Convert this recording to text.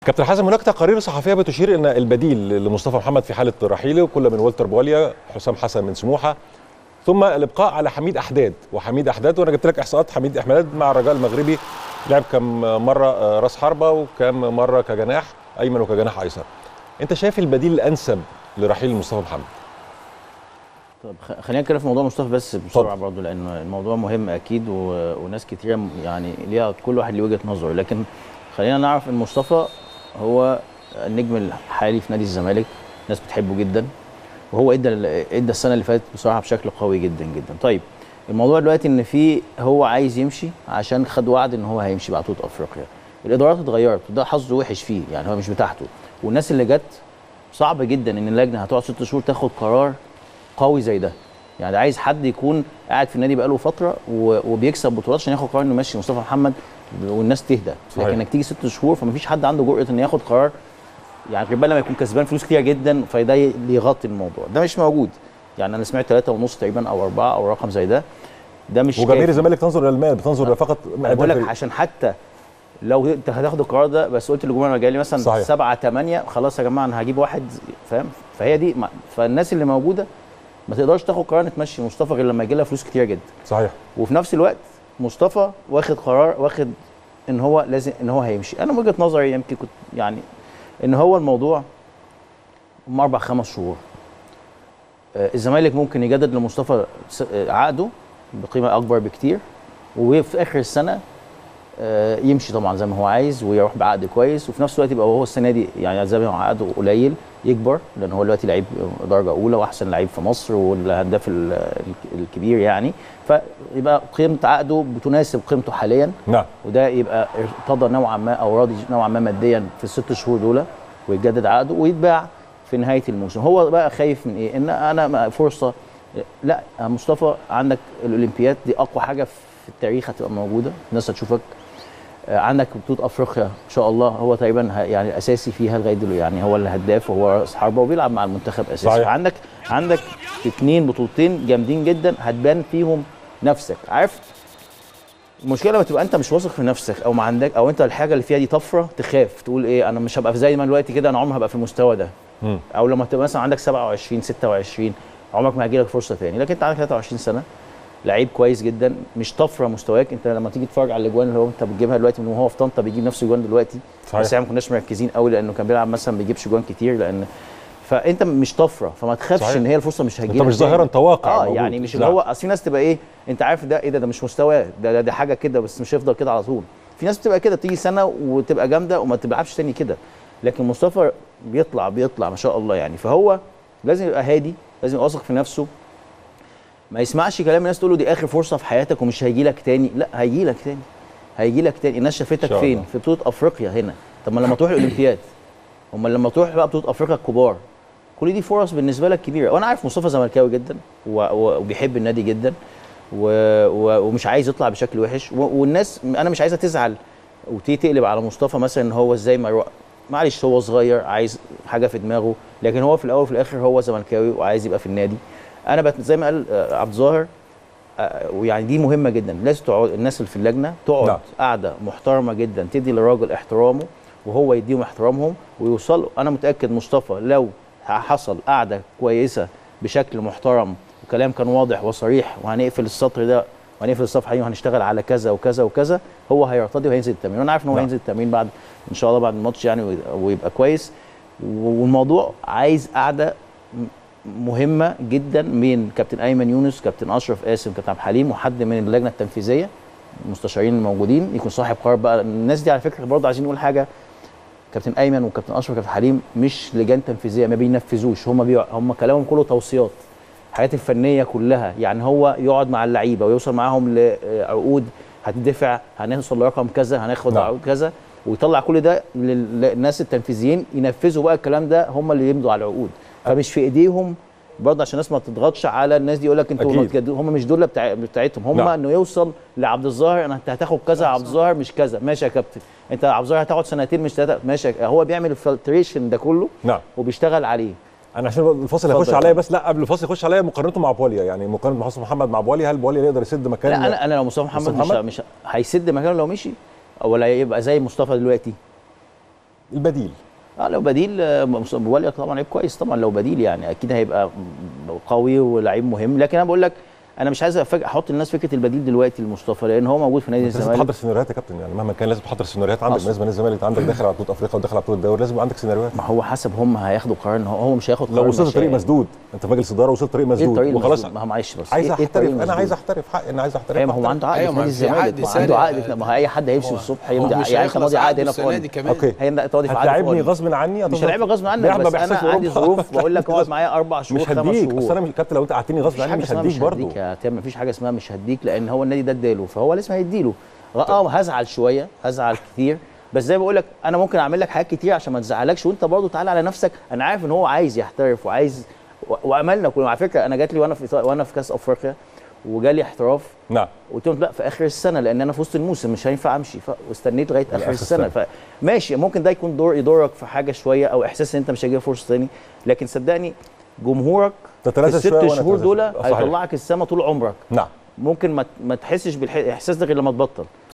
كابتن حازم هناك تقارير صحفيه بتشير ان البديل لمصطفى محمد في حاله رحيله كل من والتر بواليا حسام حسن من سموحه ثم الابقاء على حميد احداد وحميد احداد وانا جبت لك احصاءات حميد احداد مع الرجاء المغربي لعب كم مره راس حربه وكم مره كجناح ايمن وكجناح ايسر انت شايف البديل الانسب لرحيل مصطفى محمد طب خ- خلينا نتكلم في موضوع مصطفى بس بسرعه برضه لان الموضوع مهم اكيد و... وناس كتير يعني ليها كل واحد ليه وجهه نظره لكن خلينا نعرف ان مصطفى هو النجم الحالي في نادي الزمالك ناس بتحبه جدا وهو ادى ادى السنه اللي فاتت بصراحه بشكل قوي جدا جدا طيب الموضوع دلوقتي ان في هو عايز يمشي عشان خد وعد ان هو هيمشي بعد بطوله افريقيا الادارات اتغيرت وده حظه وحش فيه يعني هو مش بتاعته والناس اللي جت صعب جدا ان اللجنه هتقعد ست شهور تاخد قرار قوي زي ده يعني عايز حد يكون قاعد في النادي بقاله فتره و- وبيكسب بطولات عشان ياخد قرار انه يمشي مصطفى محمد والناس تهدى صحيح. لكن انك تيجي ست شهور فمفيش حد عنده جرأه انه ياخد قرار يعني غير بقى لما يكون كسبان فلوس كتير جدا فده ي- يغطي الموضوع ده مش موجود يعني انا سمعت ثلاثة ونص تقريبا او أربعة او رقم زي ده ده مش وجماهير كافي. الزمالك تنظر الى المال بتنظر الى فقط انا بقول لك عشان حتى لو انت هتاخد القرار ده بس قلت للجمهور انا جاي لي مثلا صحيح. سبعة ثمانية خلاص يا جماعه انا هجيب واحد فاهم فهي دي ما- فالناس اللي موجوده ما تقدرش تاخد قرار انك تمشي مصطفى غير لما يجي لها فلوس كتير جدا صحيح وفي نفس الوقت مصطفى واخد قرار واخد ان هو لازم ان هو هيمشي انا من وجهه نظري يمكن كنت يعني ان هو الموضوع هم اربع خمس شهور آه، الزمالك ممكن يجدد لمصطفى س- آه، عقده بقيمه اكبر بكتير وفي اخر السنه آه، يمشي طبعا زي ما هو عايز ويروح بعقد كويس وفي نفس الوقت يبقى هو السنه دي يعني زي ما هو عقده قليل يكبر لان هو دلوقتي لعيب درجه اولى واحسن لعيب في مصر والهداف ال- ال- الكبير يعني فيبقى قيمه عقده بتناسب قيمته حاليا نعم وده يبقى ارتضى نوعا ما او راضي نوعا ما ماديا في الست شهور دول ويتجدد عقده ويتباع في نهايه الموسم هو بقى خايف من ايه ان انا ما- فرصه لا يا مصطفى عندك الاولمبياد دي اقوى حاجه في التاريخ هتبقى موجوده الناس هتشوفك آه، عندك بطوله افريقيا ان شاء الله هو تقريبا ه- يعني اساسي فيها لغايه دلوقتي يعني هو الهداف وهو راس حربه وبيلعب مع المنتخب اساسي صحيح. عندك عندك اثنين بطولتين جامدين جدا هتبان فيهم نفسك عارف المشكله لما تبقى انت مش واثق في نفسك او ما عندك او انت الحاجه اللي فيها دي طفره تخاف تقول ايه انا مش هبقى زي ما دلوقتي كده انا عمري ما هبقى في المستوى ده مم. او لما تبقى مثلا عندك 27 26 عمرك ما هيجيلك فرصه تاني لكن انت عندك 23 سنه لعيب كويس جدا مش طفره مستواك انت لما تيجي تتفرج على الاجوان اللي هو انت بتجيبها دلوقتي من وهو في طنطا بيجيب نفس الاجوان دلوقتي صحيح. بس احنا ما كناش مركزين قوي لانه كان بيلعب مثلا ما بيجيبش جوان كتير لان فانت مش طفره فما تخافش صحيح. ان هي الفرصه مش هتجيلك انت مش ظاهرا تاني. تواقع اه موجود. يعني مش اللي نعم. هو اصل في ناس تبقى ايه انت عارف ده ايه ده ده مش مستواه ده, ده, ده حاجه كده بس مش هيفضل كده على طول في ناس بتبقى كده تيجي سنه وتبقى جامده وما تلعبش تاني كده لكن مصطفى بيطلع بيطلع ما شاء الله يعني فهو لازم يبقى هادي لازم يبقى واثق في نفسه ما يسمعش كلام الناس تقول له دي اخر فرصه في حياتك ومش هيجي لك تاني لا هيجي لك تاني هيجي لك تاني الناس شافتك شاء فين الله. في بطوله افريقيا هنا طب ما لما تروح الاولمبياد امال لما تروح بقى بطوله افريقيا الكبار كل دي فرص بالنسبه لك كبيره وانا عارف مصطفى زملكاوي جدا و- و- وبيحب النادي جدا و... و... ومش عايز يطلع بشكل وحش و... والناس انا مش عايزه تزعل وتيجي تقلب على مصطفى مثلا ان هو ازاي ما يروح معلش هو صغير عايز حاجه في دماغه لكن هو في الاول وفي الاخر هو زملكاوي وعايز يبقى في النادي انا بت... زي ما قال آه، عبد الظاهر آه، ويعني دي مهمه جدا لازم تقعد الناس اللي في اللجنه تقعد نعم. قاعده محترمه جدا تدي للراجل احترامه وهو يديهم احترامهم ويوصلوا انا متاكد مصطفى لو حصل قعده كويسه بشكل محترم وكلام كان واضح وصريح وهنقفل السطر ده وهنقفل الصفحه دي وهنشتغل على كذا وكذا وكذا هو هيرتضي وهينزل التمرين وانا عارف ان هو نعم. هينزل التمرين بعد ان شاء الله بعد الماتش يعني وي- ويبقى كويس والموضوع عايز قعده م- مهمه جدا من كابتن ايمن يونس كابتن اشرف قاسم كابتن عبد الحليم وحد من اللجنه التنفيذيه المستشارين الموجودين يكون صاحب قرار بقى الناس دي على فكره برضه عايزين نقول حاجه كابتن ايمن وكابتن اشرف وكابتن حليم مش لجان تنفيذيه ما بينفذوش هم بيع... هم كلامهم كله توصيات الحاجات الفنيه كلها يعني هو يقعد مع اللعيبه ويوصل معاهم لعقود هتدفع هنوصل لرقم كذا هناخد نعم. عقود كذا ويطلع كل ده لل- للناس التنفيذيين ينفذوا بقى الكلام ده هم اللي يمضوا على العقود فمش في ايديهم برضه عشان الناس ما تضغطش على الناس دي يقول لك انتوا أكيد. ما تجددوا- هم مش دول بتاع بتاعتهم هم نعم. انه يوصل لعبد الظاهر انا انت هتاخد كذا يا عبد الظاهر مش كذا ماشي يا كابتن انت يا عبد الظاهر هتاخد سنتين مش ثلاثه ماشي يا- هو بيعمل الفلتريشن ده كله نعم وبيشتغل عليه انا عشان الفاصل هيخش اتفضل. عليا بس لا قبل الفاصل يخش عليا مقارنته مع بواليا يعني مقارنه مصطفى محمد مع بواليا هل بواليا يقدر يسد مكان لا انا انا لو مصطفى محمد, مصطفى مش محمد؟ مش هيسد مكانه لو مشي ولا يبقى زي مصطفى دلوقتي البديل اه لو بديل آه، مصطفى بواليا طبعا لعيب كويس طبعا لو بديل يعني اكيد هيبقى قوي ولعيب مهم لكن انا بقول لك انا مش عايز أفاجئ احط للناس فكره البديل دلوقتي لمصطفى لان هو موجود في نادي لازم الزمالك تحضر سيناريوهات يا كابتن يعني مهما كان لازم تحضر سيناريوهات عندك أصل. بالنسبه للزمالك عندك داخل على بطوله افريقيا وداخل على بطوله الدوري لازم يبقى عندك سيناريوهات ما هو حسب هم هياخدوا قرار ان هو هو مش هياخد قرار لو وصلت طريق مشاعر. مسدود انت في مجلس اداره وصلت طريق ايه مسدود الطريق وخلاص المسدود؟ ما هو معلش بس عايز إيه- إيه الطريق احترف انا المسدود؟ عايز احترف حق انا عايز احترف ايوه ما هو عنده عقد أيوة، في ما نادي في عقد الزمالك ما سنة. عنده عقد في- ما هو اي حد هيمشي هو- الصبح هو يمضي مش يعني انت هيخلص ماضي عقد عقده هنا في السنة أولى. دي كمان اوكي هي تقعدي في عقد هتلاعبني فاضي. غصب عني مش هلاعبك غصب عنك ده ما بس بيحصلش في انا عندي أوروبا. ظروف بقول لك اقعد معايا اربع شهور مش خمس هديك شهور اصل انا مش كابتن لو انت قعدتني غصب مفيش عني حاجه مش اسمها هديك مش برضه هديك يا تامر مفيش حاجه اسمها مش هديك لان هو النادي ده اداله فهو لازم هيديله اه هزعل شويه هزعل كتير بس زي ما بقول لك انا ممكن اعمل لك حاجات كتير عشان ما تزعلكش وانت برضه تعالى على نفسك انا عارف ان هو عايز يحترف وعايز و- واملنا كلنا على فكره انا جات لي وانا في إيطاليا- وانا في كاس افريقيا وجالي احتراف نعم قلت لهم لا في اخر السنه لان انا في وسط الموسم مش هينفع امشي ف... واستنيت لغايه اخر لآخر السنه السنة. فماشي ممكن ده يكون دور يضرك في حاجه شويه او احساس ان انت مش هيجي فرصه تاني لكن صدقني جمهورك في تتنازل شويه الست وأنا شهور أتنازل. دول آه، صحيح. هيطلعك السما طول عمرك نعم ممكن ما ما تحسش بالاحساس ده غير لما تبطل